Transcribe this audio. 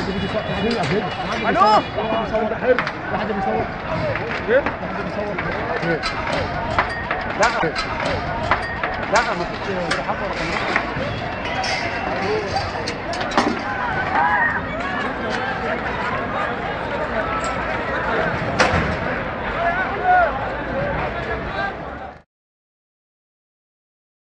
حد بيجي يصور حد بيجي يصور الو واحد بيصور واحد بيصور ايه واحد بيصور لا لا ما فيش حفره رقم